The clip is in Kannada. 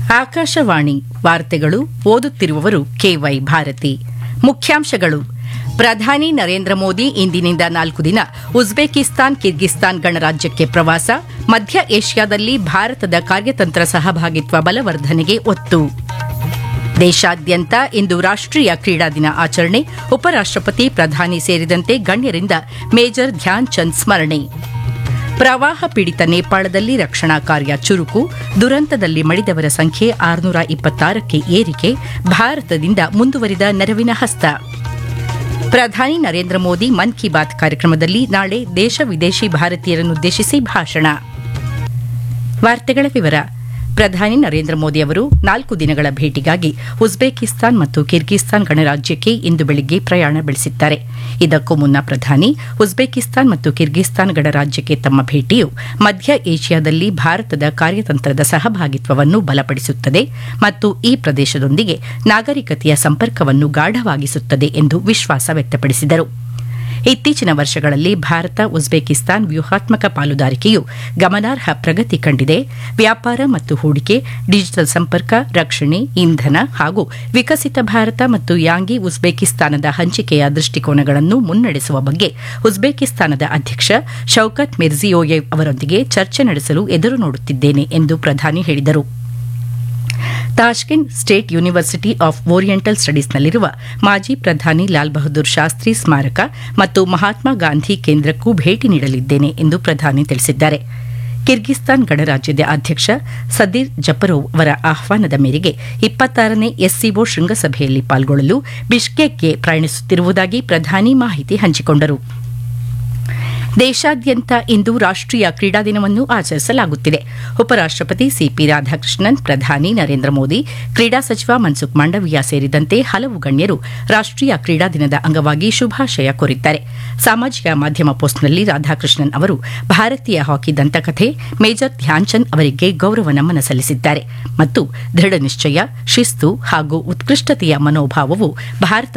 ಆಕಾಶವಾಣಿ ವಾರ್ತೆಗಳು ಓದುತ್ತಿರುವವರು ಕೆವೈ ಭಾರತಿ ಮುಖ್ಯಾಂಶಗಳು ಪ್ರಧಾನಿ ನರೇಂದ್ರ ಮೋದಿ ಇಂದಿನಿಂದ ನಾಲ್ಕು ದಿನ ಉಜ್ಬೇಕಿಸ್ತಾನ್ ಕಿರ್ಗಿಸ್ತಾನ್ ಗಣರಾಜ್ಯಕ್ಕೆ ಪ್ರವಾಸ ಮಧ್ಯ ಏಷ್ಯಾದಲ್ಲಿ ಭಾರತದ ಕಾರ್ಯತಂತ್ರ ಸಹಭಾಗಿತ್ವ ಬಲವರ್ಧನೆಗೆ ಒತ್ತು ದೇಶಾದ್ಯಂತ ಇಂದು ರಾಷ್ಟೀಯ ಕ್ರೀಡಾ ದಿನ ಆಚರಣೆ ಉಪರಾಷ್ಟಪತಿ ಪ್ರಧಾನಿ ಸೇರಿದಂತೆ ಗಣ್ಯರಿಂದ ಮೇಜರ್ ಧ್ಯಾನ್ ಚಂದ್ ಸ್ಮರಣೆ ಪ್ರವಾಹ ಪೀಡಿತ ನೇಪಾಳದಲ್ಲಿ ರಕ್ಷಣಾ ಕಾರ್ಯ ಚುರುಕು ದುರಂತದಲ್ಲಿ ಮಡಿದವರ ಸಂಖ್ಯೆ ಆರುನೂರ ಇಪ್ಪತ್ತಾರಕ್ಕೆ ಏರಿಕೆ ಭಾರತದಿಂದ ಮುಂದುವರಿದ ನೆರವಿನ ಹಸ್ತ ಪ್ರಧಾನಿ ನರೇಂದ್ರ ಮೋದಿ ಮನ್ ಕಿ ಬಾತ್ ಕಾರ್ಯಕ್ರಮದಲ್ಲಿ ನಾಳೆ ದೇಶ ವಿದೇಶಿ ಭಾರತೀಯರನ್ನುದ್ದೇಶಿಸಿ ಭಾಷಣ ವಾರ್ತೆಗಳ ವಿವರ ಪ್ರಧಾನಿ ನರೇಂದ್ರ ಮೋದಿ ಅವರು ನಾಲ್ಕು ದಿನಗಳ ಭೇಟಿಗಾಗಿ ಉಜ್ಬೇಕಿಸ್ತಾನ್ ಮತ್ತು ಕಿರ್ಗಿಸ್ತಾನ್ ಗಣರಾಜ್ಯಕ್ಕೆ ಇಂದು ಬೆಳಿಗ್ಗೆ ಪ್ರಯಾಣ ಬೆಳೆಸಿದ್ದಾರೆ ಇದಕ್ಕೂ ಮುನ್ನ ಪ್ರಧಾನಿ ಉಜ್ಬೇಕಿಸ್ತಾನ್ ಮತ್ತು ಕಿರ್ಗಿಸ್ತಾನ್ ಗಣರಾಜ್ಯಕ್ಕೆ ತಮ್ಮ ಭೇಟಿಯು ಮಧ್ಯ ಏಷ್ಯಾದಲ್ಲಿ ಭಾರತದ ಕಾರ್ಯತಂತ್ರದ ಸಹಭಾಗಿತ್ವವನ್ನು ಬಲಪಡಿಸುತ್ತದೆ ಮತ್ತು ಈ ಪ್ರದೇಶದೊಂದಿಗೆ ನಾಗರಿಕತೆಯ ಸಂಪರ್ಕವನ್ನು ಗಾಢವಾಗಿಸುತ್ತದೆ ಎಂದು ವಿಶ್ವಾಸ ವ್ಯಕ್ತಪಡಿಸಿದರು ಇತ್ತೀಚಿನ ವರ್ಷಗಳಲ್ಲಿ ಭಾರತ ಉಜ್ಬೇಕಿಸ್ತಾನ್ ವ್ಯೂಹಾತ್ಮಕ ಪಾಲುದಾರಿಕೆಯು ಗಮನಾರ್ಹ ಪ್ರಗತಿ ಕಂಡಿದೆ ವ್ಯಾಪಾರ ಮತ್ತು ಹೂಡಿಕೆ ಡಿಜಿಟಲ್ ಸಂಪರ್ಕ ರಕ್ಷಣೆ ಇಂಧನ ಹಾಗೂ ವಿಕಸಿತ ಭಾರತ ಮತ್ತು ಯಾಂಗಿ ಉಜ್ಬೇಕಿಸ್ತಾನದ ಹಂಚಿಕೆಯ ದೃಷ್ಟಿಕೋನಗಳನ್ನು ಮುನ್ನಡೆಸುವ ಬಗ್ಗೆ ಉಜ್ಬೇಕಿಸ್ತಾನದ ಅಧ್ಯಕ್ಷ ಶೌಕತ್ ಮಿರ್ಜಿಯೋಯೆವ್ ಅವರೊಂದಿಗೆ ಚರ್ಚೆ ನಡೆಸಲು ಎದುರು ನೋಡುತ್ತಿದ್ದೇನೆ ಎಂದು ಪ್ರಧಾನಿ ಹೇಳಿದರು Tashkent state university of oriental ಸ್ಟಡೀಸ್ನಲ್ಲಿರುವ ಮಾಜಿ ಪ್ರಧಾನಿ ಲಾಲ್ ಬಹದ್ದೂರ್ ಶಾಸ್ತ್ರಿ ಸ್ಮಾರಕ ಮತ್ತು ಮಹಾತ್ಮ ಗಾಂಧಿ ಕೇಂದ್ರಕ್ಕೂ ಭೇಟಿ ನೀಡಲಿದ್ದೇನೆ ಎಂದು ಪ್ರಧಾನಿ ತಿಳಿಸಿದ್ದಾರೆ ಕಿರ್ಗಿಸ್ತಾನ್ ಗಣರಾಜ್ಯದ ಅಧ್ಯಕ್ಷ ಸದೀರ್ ಜಪರೋವ್ ಅವರ ಆಹ್ವಾನದ ಮೇರೆಗೆ ಇಪ್ಪತ್ತಾರನೇ ಎಸ್ಸಿಒ ಶೃಂಗಸಭೆಯಲ್ಲಿ ಪಾಲ್ಗೊಳ್ಳಲು ಬಿಷ್ಕೇಕ್ಗೆ ಪ್ರಯಾಣಿಸುತ್ತಿರುವುದಾಗಿ ಪ್ರಧಾನಿ ಮಾಹಿತಿ ಹಂಚಿಕೊಂಡರು ದೇಶಾದ್ಯಂತ ಇಂದು ರಾಷ್ಟೀಯ ಕ್ರೀಡಾ ದಿನವನ್ನು ಆಚರಿಸಲಾಗುತ್ತಿದೆ ಉಪರಾಷ್ಟಪತಿ ಸಿಪಿ ರಾಧಾಕೃಷ್ಣನ್ ಪ್ರಧಾನಿ ನರೇಂದ್ರ ಮೋದಿ ಕ್ರೀಡಾ ಸಚಿವ ಮನ್ಸುಖ್ ಮಾಂಡವಿಯಾ ಸೇರಿದಂತೆ ಹಲವು ಗಣ್ಯರು ರಾಷ್ಟೀಯ ಕ್ರೀಡಾ ದಿನದ ಅಂಗವಾಗಿ ಶುಭಾಶಯ ಕೋರಿದ್ದಾರೆ ಸಾಮಾಜಿಕ ಮಾಧ್ಯಮ ಪೋಸ್ಟ್ನಲ್ಲಿ ರಾಧಾಕೃಷ್ಣನ್ ಅವರು ಭಾರತೀಯ ಹಾಕಿ ದಂತಕಥೆ ಮೇಜರ್ ಧ್ಯಾನ್ಚಂದ್ ಅವರಿಗೆ ಗೌರವ ನಮನ ಸಲ್ಲಿಸಿದ್ದಾರೆ ಮತ್ತು ದೃಢ ನಿಶ್ಚಯ ಶಿಸ್ತು ಹಾಗೂ ಉತ್ಕೃಷ್ಟತೆಯ ಮನೋಭಾವವು ಭಾರತ